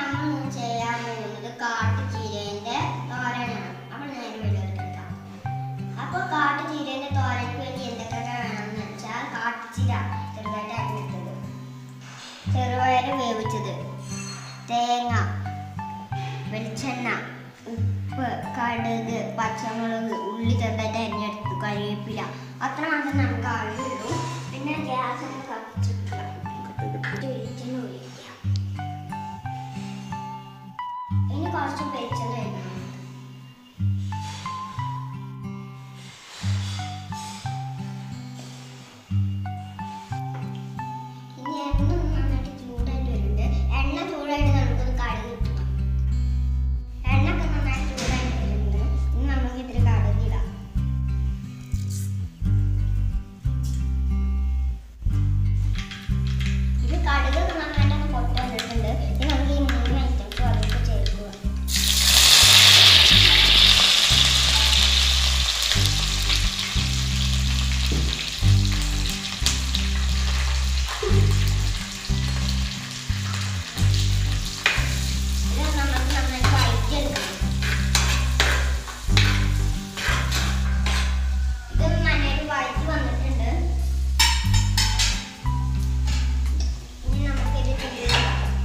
നമ്മൾ ഇന്ന് ചെയ്യാൻ പോകുന്നത് കാട്ടുചീരേന്റെ തോരനാണ് അപ്പൊ നേരെ വീട്ടിലെടുക്കാം അപ്പൊ കാട്ടുചീരേന്റെ തോരന് വേണ്ടി എന്തൊക്കെ വേണമെന്ന് വെച്ചാൽ കാട്ടുചീര ചെറുതായിട്ട് അരിഞ്ഞിട്ടത് ചെറുപയർ വേവിച്ചത് തേങ്ങ വെളിച്ചെണ്ണ ഉപ്പ് കടുക് പച്ചമുളക് ഉള്ളി ചെറുതായിട്ട് അരിഞ്ഞെടുത്തു കരിവേപ്പില അത്ര മാത്രം നമുക്ക് ആവശ്യമുള്ളൂ പിന്നെ ഗ്യാസ് ഒന്ന് കത്തിച്ചിട്ടില്ല വെളിച്ചെണ്ണ ഒഴിക്കുക ഇനി കുറച്ച് വെളിച്ചെണ്ണ ഒഴിക്കണം ഇനി എണ്ണ ഒന്ന് നന്നായിട്ട് ചൂടായിട്ട് വരുന്നുണ്ട് എണ്ണ ചൂടായിട്ട് നമുക്കൊന്ന് കടുക് ഇട്ടണം എണ്ണ ഒക്കെ നന്നായിട്ട് ചൂടായിട്ട് വരുന്നുണ്ട് ഇനി നമുക്ക് ഇതിൽ കടുക് ഇടാം ഇത് കടുക് നന്നായിട്ട് പൊട്ടി വന്നിട്ടുണ്ട് ഇനി നമുക്ക് ഈ മൂന്ന് ഐറ്റംസ് അതിലേക്ക് ചേർക്കുക ഇത് നമുക്ക് നന്നായിട്ട് വഴറ്റിയെടുക്കണം ഇത് നന്നായിട്ട് വഴറ്റി വന്നിട്ടുണ്ട് ഇനി നമുക്ക് ഇത് ചെയ്യാം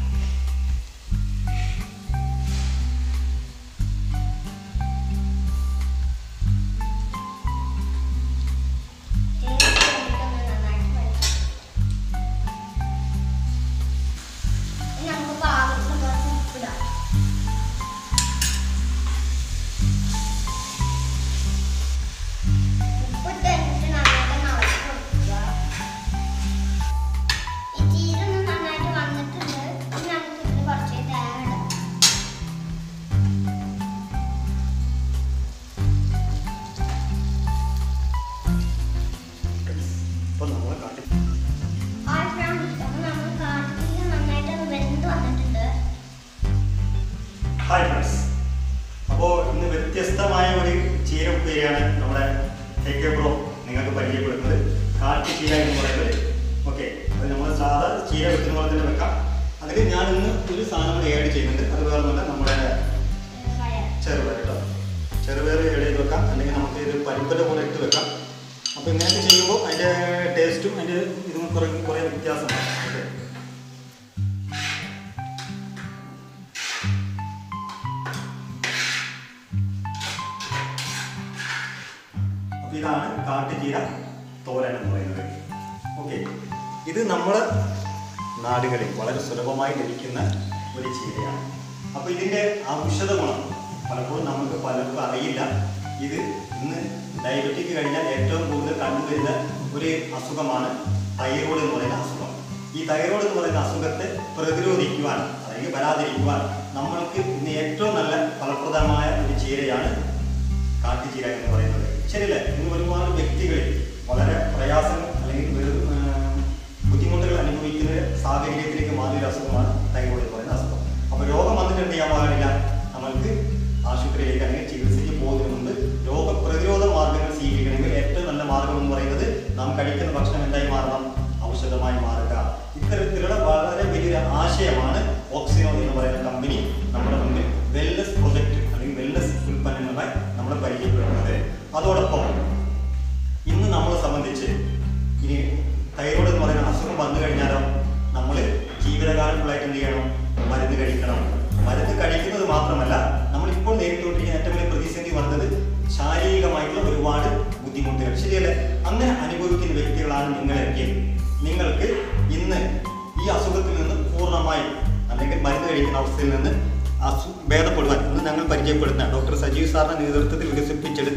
നമുക്ക് പാകത്തിന് കുറച്ച് ഉപ്പിടാം ഉപ്പിട്ട് എന്നിട്ട് നന്നായിട്ട് നിറച്ച് കൊടുക്കുക ഈ ചീര ഒന്ന് നന്നായിട്ട് വന്നിട്ടുണ്ട് ഇനി നമുക്ക് ഇതിന് കുറച്ച് തേങ്ങ ഇടാം ഇപ്പൊ നമ്മളെ കാട്ടി ഹായ് ഫ്രണ്ട്സ് അപ്പോൾ നമ്മൾ കാട്ടിൽ നന്നായിട്ട് അത് വെന്ത് വന്നിട്ടുണ്ട് ഹായ് ഫ്രണ്ട്സ് അപ്പോൾ ഇന്ന് വ്യത്യസ്തമായ ഒരു ചീര ഉപ്പേരിയാണ് നമ്മുടെ കെ കെ ബ്രോ നിങ്ങൾക്ക് പരിചയപ്പെടുന്നത് കാട്ടു ചീര എന്ന് പറയുന്നത് ഓക്കെ അത് നമ്മൾ സാധാ ചീര വെക്കുന്ന പോലെ തന്നെ വെക്കാം അതിൽ ഞാൻ ഇന്ന് ഒരു സാധനം കൂടി ആഡ് ചെയ്യുന്നുണ്ട് അത് വേറെ ഒന്നുമല്ല നമ്മുടെ പഴം ചെറുപയർ കേട്ടോ ചെറുപയർ ആഡ് ചെയ്ത് വെക്കാം അല്ലെങ്കിൽ നമുക്ക് ഇത് പരിപ്പല പോലെ ഇട്ട് വെക്കാം അപ്പോൾ ഇങ്ങനെയൊക്കെ ചെയ്യുമ്പോൾ അതിൻ്റെ ടേസ്റ്റും അതിൻ്റെ ഇതും കുറേ കുറേ വ്യത്യാസമാണ് ഓക്കെ അപ്പോൾ ഇതാണ് കാട്ടുചീര തോരൻ എന്ന് പറയുന്നത് ഓക്കെ ഇത് നമ്മുടെ നാടുകളിൽ വളരെ സുലഭമായി ലഭിക്കുന്ന ഒരു ചീരയാണ് അപ്പോൾ ഇതിൻ്റെ ഔഷധ ഗുണം പലപ്പോഴും നമുക്ക് പലർക്കും അറിയില്ല ഇത് ഇന്ന് ഡയബറ്റിക് കഴിഞ്ഞാൽ ഏറ്റവും കൂടുതൽ കണ്ടുവരുന്ന ഒരു അസുഖമാണ് തൈറോയ്ഡ് എന്ന് പറയുന്ന അസുഖം ഈ തൈറോയ്ഡ് എന്ന് പറയുന്ന അസുഖത്തെ പ്രതിരോധിക്കുവാൻ അല്ലെങ്കിൽ വരാതിരിക്കുവാൻ നമ്മൾക്ക് ഇന്ന് ഏറ്റവും നല്ല ഫലപ്രദമായ ഒരു ചീരയാണ് കാട്ടുചീര എന്ന് പറയുന്നത് ശരിയല്ലേ ഇന്ന് ഒരുപാട് വ്യക്തികൾ വളരെ പ്രയാസങ്ങൾ അല്ലെങ്കിൽ വെറും, ആ, ബുദ്ധിമുട്ടുകൾ അനുഭവിക്കുന്ന സാഹചര്യത്തിലേക്ക് മാറിയ ഒരു അസുഖമാണ് തൈറോയ്ഡ് എന്ന് പറയുന്ന അസുഖം അപ്പോൾ രോഗം വന്നിട്ട് എന്ത് ചെയ്യാൻ പാടില്ല നമ്മൾക്ക് ആശുപത്രിയിലേക്ക് അല്ലെങ്കിൽ ചികിത്സയ്ക്ക് പോകുന്നതിന് മുമ്പ് രോഗപ്രതിരോധ മാർഗങ്ങൾ സ്വീകരിക്കണമെങ്കിൽ ഏറ്റവും നല്ല മാർഗം എന്ന് പറയുന്നത് നാം കഴിക്കുന്ന ഭക്ഷണം എന്തായി മാറണം ഔഷധമായി മാറുക ഇത്തരത്തിലുള്ള വളരെ വലിയൊരു ആശയമാണ് ഓക്സിജോ എന്ന് പറയുന്ന കമ്പനി നമ്മുടെ മുന്നിൽ വെൽനസ് പ്രൊജക്ട് അല്ലെങ്കിൽ വെൽനസ് ഉൽപ്പന്നങ്ങളുമായി നമ്മളെ പരിചയപ്പെടുന്നത് അതോടൊപ്പം ഇന്ന് നമ്മളെ സംബന്ധിച്ച് ഇനി തൈറോയ്ഡ് എന്ന് പറയുന്ന അസുഖം വന്നു കഴിഞ്ഞാലോ നമ്മൾ ജീവിതകാലങ്ങളായിട്ട് എന്ത് ചെയ്യണം മരുന്ന് കഴിക്കണം മരുന്ന് കഴിക്കുന്നത് മാത്രമല്ല നമ്മളിപ്പോൾ നേരിട്ടുകൊണ്ടിരിക്കുന്ന ഏറ്റവും വലിയ പ്രതിസന്ധി വന്നത് ശാരീരികമായിട്ടുള്ള ഒരുപാട് ബുദ്ധിമുട്ടുകൾ ശരിയല്ലേ അങ്ങനെ അനുഭവിക്കുന്ന വ്യക്തികളാണ് നിങ്ങളെങ്കിൽ നിങ്ങൾക്ക് ഇന്ന് ഈ അസുഖത്തിൽ നിന്ന് പൂർണ്ണമായും അല്ലെങ്കിൽ മരുന്ന് കഴിക്കുന്ന അവസ്ഥയിൽ നിന്ന് അസു ഭേദപ്പെടുവാൻ ഇന്ന് ഞങ്ങൾ പരിചയപ്പെടുന്ന ഡോക്ടർ സജീവ് സാറിന്റെ നേതൃത്വത്തിൽ വികസിപ്പിച്ചെടുത്ത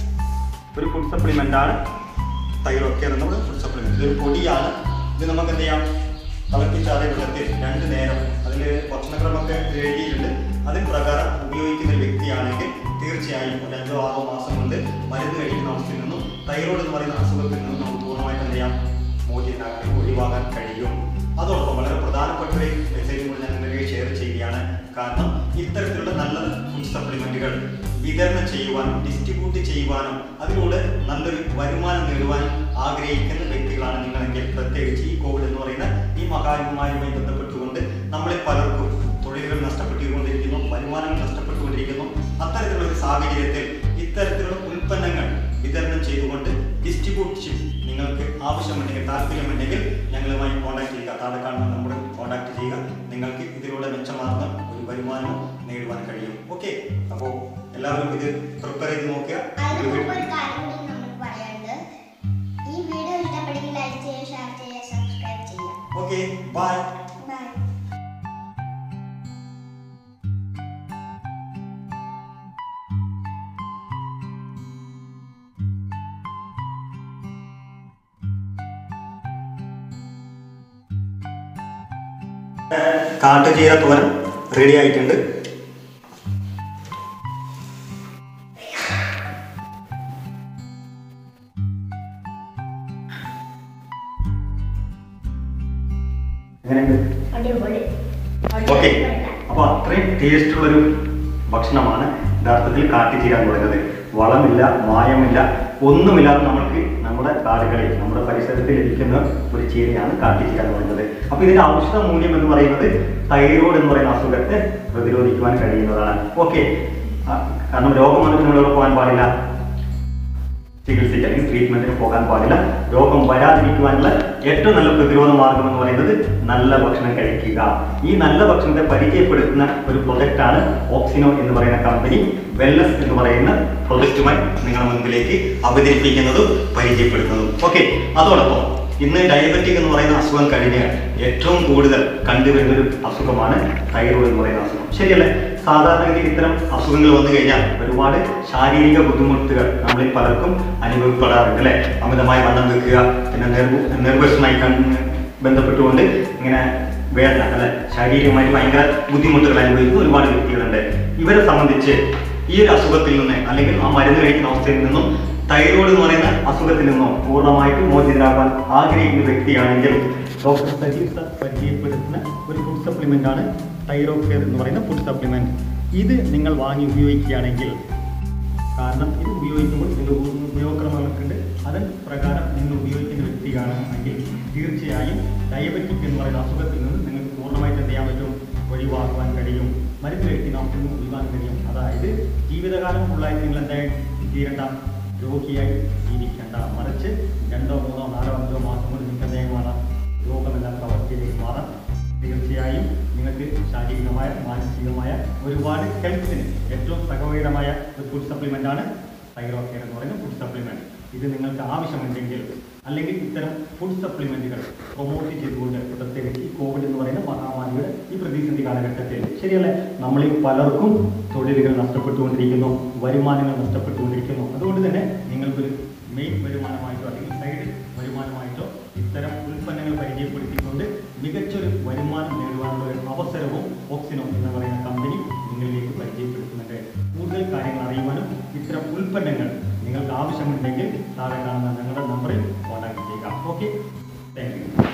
ഒരു ഫുഡ് സപ്ലിമെന്റ് ആണ് തൈറോക്കെ എന്ന ഫുഡ് സപ്ലിമെന്റ് ഇതൊരു പൊടിയാണ് ഇത് നമുക്ക് എന്ത് ചെയ്യാം തിളപ്പിച്ചാറിയ വെള്ളത്തിൽ രണ്ട് നേരം അതിൽ ഭക്ഷണക്രമമൊക്കെ എഴുതിയിട്ടുണ്ട് അതിന് പ്രകാരം ഉപയോഗിക്കുന്ന ഒരു വ്യക്തിയാണെങ്കിൽ തീർച്ചയായും ഒരു അഞ്ചോ ആറോ മാസം കൊണ്ട് മരുന്ന് കഴിക്കുന്ന അവസ്ഥയിൽ നിന്നും തൈറോയ്ഡ് എന്ന് പറയുന്ന അസുഖത്തിൽ നിന്നും നമുക്ക് പൂർണ്ണമായിട്ട് എന്ത് ചെയ്യാം മോചിതനാകാൻ ഒഴിവാകാൻ കഴിയും അതോടൊപ്പം വളരെ പ്രധാനപ്പെട്ട ഒരു മെസ്സേജ് കൂടി ഞാൻ നിങ്ങളിലേക്ക് ഷെയർ ചെയ്യുകയാണ് കാരണം ഇത്തരത്തിലുള്ള നല്ല ഫുഡ് സപ്ലിമെന്റുകൾ വിതരണം ചെയ്യുവാനും ഡിസ്ട്രിബ്യൂട്ട് ചെയ്യുവാനും അതിലൂടെ നല്ലൊരു വരുമാനം നേടുവാനും ആഗ്രഹിക്കുന്ന വ്യക്തികളാണ് നിങ്ങളെങ്കിൽ പ്രത്യേകിച്ച് ഈ കോവിഡ് എന്ന് പറയുന്ന ഈ മഹാമാരിയുമായി ബന്ധപ്പെട്ടുകൊണ്ട് നമ്മളിൽ പലർക്കും തൊഴിലുകൾ നഷ്ട ഫുഡ് ഷിപ്പ് നിങ്ങൾക്ക് ആവശ്യമുണ്ടെങ്കിൽ താല്പര്യമുണ്ടെങ്കിൽ ഞങ്ങളുമായി കോൺടാക്ട് ചെയ്യുക താഴെ കാണുന്ന നമ്പർ കോൺടാക്ട് ചെയ്യുക നിങ്ങൾക്ക് ഇതിലൂടെ മെച്ചമാർന്ന ഒരു വരുമാനം നേടുവാൻ കഴിയും ഓക്കെ അപ്പോൾ എല്ലാവരും ഇത് പ്രിപ്പയർ ചെയ്ത് നോക്കുക അതിന് മുമ്പ് ഒരു കാര്യം കൂടി നമുക്ക് പറയാനുണ്ട് ഈ വീഡിയോ ഇഷ്ടപ്പെടുമെങ്കിൽ ലൈക്ക് ചെയ്യുക ഷെയർ ചെയ്യുക സബ്സ്ക്രൈബ് ചെയ്യുക ഓക്കെ ബൈ ബൈ കാട്ടുചീര തോരൻ റെഡി ആയിട്ടുണ്ട് എങ്ങനെയുണ്ട് അടിപൊളി ഓക്കെ അപ്പോൾ അത്രയും ടേസ്റ്റുള്ളൊരു ഭക്ഷണമാണ് യഥാർത്ഥത്തിൽ കാട്ടുചീര എന്ന് പറയുന്നത് വളമില്ല മായമില്ല ഒന്നുമില്ലാതെ നമുക്ക് നമ്മുടെ കാടുകളിൽ നമ്മുടെ പരിസരത്തിൽ ലഭിക്കുന്ന ഒരു ചീരയാണ് കാട്ടുചീര എന്ന് പറയുന്നത് അപ്പോൾ ഇതിന്റെ ഔഷധ മൂല്യം എന്ന് പറയുന്നത് തൈറോയ്ഡ് എന്ന് പറയുന്ന അസുഖത്തെ പ്രതിരോധിക്കുവാൻ കഴിയുന്നതാണ് ഓക്കെ കാരണം രോഗം വന്നിട്ട് നമ്മളോട് പോകാൻ പാടില്ല ചികിത്സയ്ക്ക് അല്ലെങ്കിൽ ട്രീറ്റ്മെന്റിന് പോകാൻ പാടില്ല രോഗം വരാതിരിക്കുവാനുള്ള ഏറ്റവും നല്ല പ്രതിരോധ മാർഗം എന്ന് പറയുന്നത് നല്ല ഭക്ഷണം കഴിക്കുക ഈ നല്ല ഭക്ഷണത്തെ പരിചയപ്പെടുത്തുന്ന ഒരു പ്രൊജക്റ്റാണ് ഓക്സിനോ എന്ന് പറയുന്ന കമ്പനി വെൽനസ് എന്ന് പറയുന്ന പ്രൊജക്റ്റുമായി നിങ്ങളുടെ മുൻപിലേക്ക് അവതരിപ്പിക്കുന്നതും പരിചയപ്പെടുത്തുന്നതും ഓക്കെ അതോടൊപ്പം ഇന്ന് ഡയബറ്റിക് എന്ന് പറയുന്ന അസുഖം കഴിഞ്ഞ് ഏറ്റവും കൂടുതൽ കണ്ടുവരുന്ന ഒരു അസുഖമാണ് തൈറോയ്ഡ് എന്ന് പറയുന്ന അസുഖം ശരിയല്ലേ സാധാരണഗതിയിൽ ഇത്തരം അസുഖങ്ങൾ വന്നു കഴിഞ്ഞാൽ ഒരുപാട് ശാരീരിക ബുദ്ധിമുട്ടുകൾ നമ്മളിൽ പലർക്കും അനുഭവപ്പെടാറുണ്ട് അല്ലേ അമിതമായി വണ്ണം വെക്കുക പിന്നെ നെർവ് നെർവസുമായി ബന്ധപ്പെട്ടുകൊണ്ട് ഇങ്ങനെ വേദന അല്ലെ ശാരീരികമായി ഭയങ്കര ബുദ്ധിമുട്ടുകൾ അനുഭവിക്കുന്ന ഒരുപാട് വ്യക്തികളുണ്ട് ഇവരെ സംബന്ധിച്ച് ഈ ഒരു അസുഖത്തിൽ നിന്ന് അല്ലെങ്കിൽ ആ മരുന്ന് കഴിക്കുന്ന അവസ്ഥയിൽ നിന്നും തൈറോയ്ഡ് എന്ന് പറയുന്ന അസുഖത്തിൽ നിന്നും പൂർണ്ണമായിട്ട് മോചിതരാകാൻ ആഗ്രഹിക്കുന്ന വ്യക്തിയാണെങ്കിൽ ഡോക്ടർ സജീവ് സർ പരിചയപ്പെടുത്തുന്ന ഒരു ഫുഡ് സപ്ലിമെന്റ് ആണ് തൈറോക്കെയർ എന്ന് പറയുന്ന ഫുഡ് സപ്ലിമെന്റ് ഇത് നിങ്ങൾ വാങ്ങി ഉപയോഗിക്കുകയാണെങ്കിൽ കാരണം ഇത് ഉപയോഗിക്കുമ്പോൾ ഇതിൻ്റെ ഉപയോഗക്രമങ്ങൾക്കുണ്ട് അതിന് പ്രകാരം നിങ്ങൾ ഉപയോഗിക്കുന്ന വ്യക്തിയാണ് എങ്കിൽ തീർച്ചയായും ഡയബറ്റിക് എന്ന് പറയുന്ന അസുഖത്തിൽ നിന്ന് നിങ്ങൾക്ക് പൂർണ്ണമായിട്ട് എന്ത് ചെയ്യാൻ പറ്റും ഒഴിവാക്കുവാൻ കഴിയും മരുന്ന് കഴിക്കുന്ന അവസ്ഥയിൽ നിന്ന് ഒഴിവാക്കാൻ കഴിയും അതായത് ജീവിതകാലം ഫുള്ളായിട്ട് നിങ്ങൾ എന്തായി തീരേണ്ട രോഗിയായി ജീവിക്കേണ്ട മറിച്ച് രണ്ടോ മൂന്നോ നാലോ അഞ്ചോ മാസം കൊണ്ട് നിങ്ങൾക്ക് എന്തായി മാറാം രോഗമില്ലാത്ത അവസ്ഥയിലേക്ക് മാറാം തീർച്ചയായും നിങ്ങൾക്ക് ശാരീരികമായ മാനസികമായ ഒരുപാട് ഹെൽത്തിന് ഏറ്റവും സഹോദരമായ ഒരു ഫുഡ് സപ്ലിമെന്റ് ആണ് തൈറോക്കെയർ എന്ന് പറയുന്ന ഫുഡ് സപ്ലിമെന്റ് ഇത് നിങ്ങൾക്ക് ആവശ്യമുണ്ടെങ്കിൽ അല്ലെങ്കിൽ ഇത്തരം ഫുഡ് സപ്ലിമെന്റുകൾ പ്രൊമോട്ട് ചെയ്തുകൊണ്ട് പ്രത്യേകിച്ച് ഈ കോവിഡ് എന്ന് പറയുന്ന മഹാമാരിയുടെ ഈ പ്രതിസന്ധി കാലഘട്ടത്തിൽ ശരിയല്ലേ നമ്മളിൽ പലർക്കും തൊഴിലുകൾ നഷ്ടപ്പെട്ടുകൊണ്ടിരിക്കുന്നു വരുമാനങ്ങൾ നഷ്ടപ്പെട്ടുകൊണ്ടിരിക്കുന്നു അതുകൊണ്ട് തന്നെ നിങ്ങൾക്കൊരു മെയിൻ വരുമാനമായിട്ടോ അല്ലെങ്കിൽ സൈഡ് വരുമാനമായിട്ടോ ഇത്തരം ഉൽപ്പന്നങ്ങൾ പരിചയപ്പെടുത്തിക്കൊണ്ട് മികച്ചൊരു വരുമാനം നേടുവാനുള്ള ഒരു അവസരവും ഓക്സിനോ എന്ന് പറയുന്ന കമ്പനി നിങ്ങളിലേക്ക് പരിചയപ്പെടുത്തുന്നുണ്ട് കൂടുതൽ കാര്യങ്ങൾ അറിയുവാനും ഇത്തരം ഉൽപ്പന്നങ്ങൾ നിങ്ങൾക്ക് ആവശ്യമുണ്ടെങ്കിൽ താഴെ കാണുന്ന ഞങ്ങളുടെ നമ്പറിൽ കോൺടാക്ട് ചെയ്യുക ഓക്കെ താങ്ക് യു